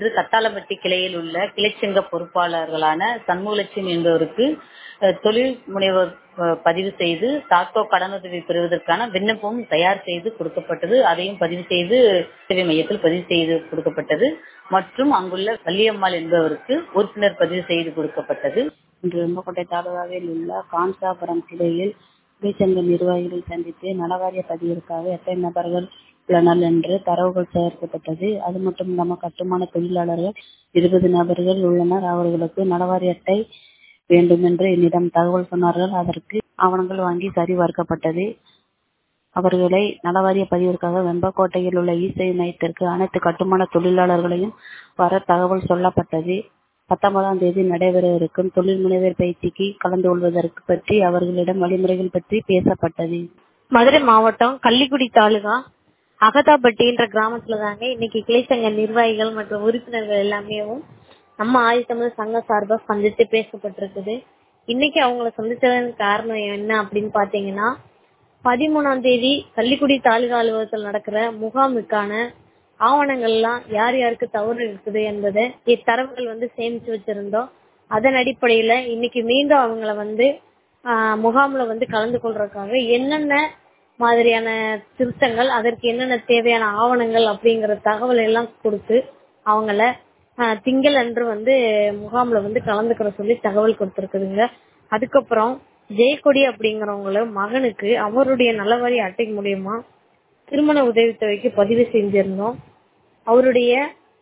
இது கத்தாளப்பட்டி கிளையில் உள்ள கிளைச்சங்க பொறுப்பாளர்களான சண்முகலட்சுமி என்பவருக்கு அஹ், தொழில் முனைவோர் அஹ், பதிவு செய்து தாக்கோ கடனுதவி பெறுவதற்கான விண்ணப்பம் தயார் செய்து கொடுக்கப்பட்டது அதையும் பதிவு செய்து சேவை மையத்தில் பதிவு செய்து கொடுக்கப்பட்டது மற்றும் அங்குள்ள வள்ளியம்மாள் என்பவருக்கு உறுப்பினர் பதிவு செய்து கொடுக்கப்பட்டது இன்று வெம்பக்கோட்டை தாலுகாவில் உள்ள காஞ்சாபுரம் கிளையில் தொழிற்சங்க நிர்வாகிகளை சந்தித்து நலவாரிய பதிவிற்காக எத்தனை நபர்கள் உள்ளனர் என்று தரவுகள் சேர்க்கப்பட்டது அது மட்டும் இல்லாமல் கட்டுமான தொழிலாளர்கள் இருபது நபர்கள் உள்ளனர் அவர்களுக்கு நலவாரிய அட்டை வேண்டும் என்று என்னிடம் தகவல் சொன்னார்கள் அதற்கு ஆவணங்கள் வாங்கி சரிபார்க்கப்பட்டது அவர்களை நலவாரிய பதிவிற்காக வெம்பக்கோட்டையில் உள்ள இசேவை மையத்திற்கு அனைத்து கட்டுமான தொழிலாளர்களையும் வர தகவல் சொல்லப்பட்டது பத்தொன்பதாம் தேதி நடைபெறவிருக்கும் தொழில் முனைவர் பயிற்சிக்கு கலந்து கொள்வதற்கு பற்றி அவர்களிடம் வழிமுறைகள் பற்றி பேசப்பட்டது மதுரை மாவட்டம் கள்ளிக்குடி தாலுகா அகதாப்பட்டின்ற கிராமத்துல தாங்க இன்னைக்கு கிளைச்சங்க நிர்வாகிகள் மற்றும் உறுப்பினர்கள் எல்லாமேவும் நம்ம ஆதித்தமிழ் சங்க சார்பா சந்தித்து பேசப்பட்டிருக்குது இன்னைக்கு அவங்கள சந்திச்சதன் காரணம் என்ன அப்படின்னு பாத்தீங்கன்னா பதிமூணாம் தேதி கள்ளிக்குடி தாலுகா அலுவலகத்தில் நடக்கிற முகாமுக்கான ஆவணங்கள்லாம் யார் யாருக்கு தவறு இருக்குது என்பதை இத்தரவுகள் வந்து சேமிச்சு வச்சிருந்தோம் அதன் அடிப்படையில இன்னைக்கு மீண்டும் அவங்கள வந்து ஆஹ், முகாம்ல வந்து கலந்து கொள்றதுக்காக என்னென்ன மாதிரியான திருத்தங்கள் அதற்கு என்னென்ன தேவையான ஆவணங்கள் அப்படிங்கிற தகவல் எல்லாம் கொடுத்து அவங்கள ஆஹ், திங்கள் அன்று வந்து முகாம்ல வந்து கலந்துக்கிற சொல்லி தகவல் கொடுத்திருக்குதுங்க அதுக்கப்புறம் ஜெயக்கொடி அப்படிங்கிறவங்கள மகனுக்கு அவருடைய நலவாரி அட்டை மூலியமா திருமண உதவித்தொகைக்கு பதிவு செஞ்சிருந்தோம் அவருடைய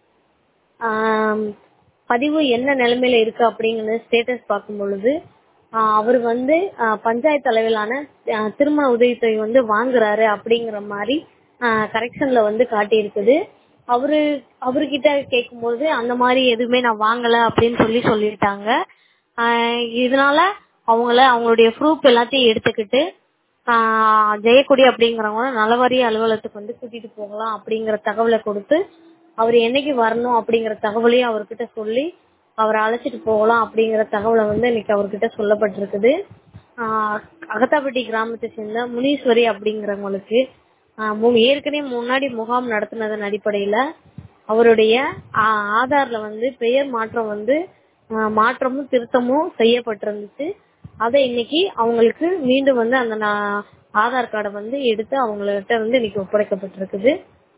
ஆம், பதிவு என்ன நிலைமையில இருக்கு அப்படிங்கிற ஸ்டேட்டஸ் பார்க்கும் பொழுது ஆஹ், அவர் வந்து ஆஹ், பஞ்சாயத்து அளவிலான ஆஹ், திருமண உதவித்தொகை வந்து வாங்குறாரு அப்படிங்கிற மாதிரி கரெக்ஷன்ல வந்து காட்டியிருக்குது அவரு அவர்கிட்ட கேட்கும்போது அந்த மாதிரி எதுவுமே நான் வாங்கல அப்படின்னு சொல்லி சொல்லிட்டாங்க ஆஹ், இதனால அவங்கள அவங்களுடைய ப்ரூஃப் எல்லாத்தையும் எடுத்துக்கிட்டு ஆஹ், ஜெயக்குடி அப்படிங்கிறவங்க நலவாரிய அலுவலகத்துக்கு வந்து கூட்டிட்டு போகலாம் அப்படிங்கிற தகவலை கொடுத்து அவர் என்னைக்கு வரணும் அப்படிங்கிற தகவலையும் அவர்கிட்ட சொல்லி அவரை அழைச்சிட்டு போகலாம் அப்படிங்கிற தகவலை வந்து இன்னைக்கு அவர்கிட்ட சொல்லப்பட்டிருக்குது ஆஹ் அகத்தாப்பட்டி கிராமத்தை சேர்ந்த முனீஸ்வரி அப்படிங்கிறவங்களுக்கு ஆஹ் மு- ஏற்கனவே முன்னாடி முகாம் நடத்தினதன் அடிப்படையில அவருடைய ஆஹ் ஆதார்ல வந்து பெயர் மாற்றம் வந்து ஆஹ் மாற்றமும் திருத்தமும் செய்யப்பட்டிருந்துச்சு அதை இன்னைக்கு அவங்களுக்கு மீண்டும் வந்து அந்த நா- ஆதார் கார்டை வந்து எடுத்து அவங்கள்ட்ட வந்து இன்னைக்கு ஒப்படைக்கப்பட்டிருக்குது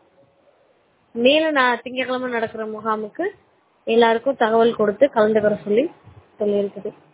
மேலும் நான் திங்கட்கிழமை நடக்கிற முகாமுக்கு எல்லாருக்கும் தகவல் கொடுத்து கலந்துக்கிற சொல்லி சொல்லியிருக்குது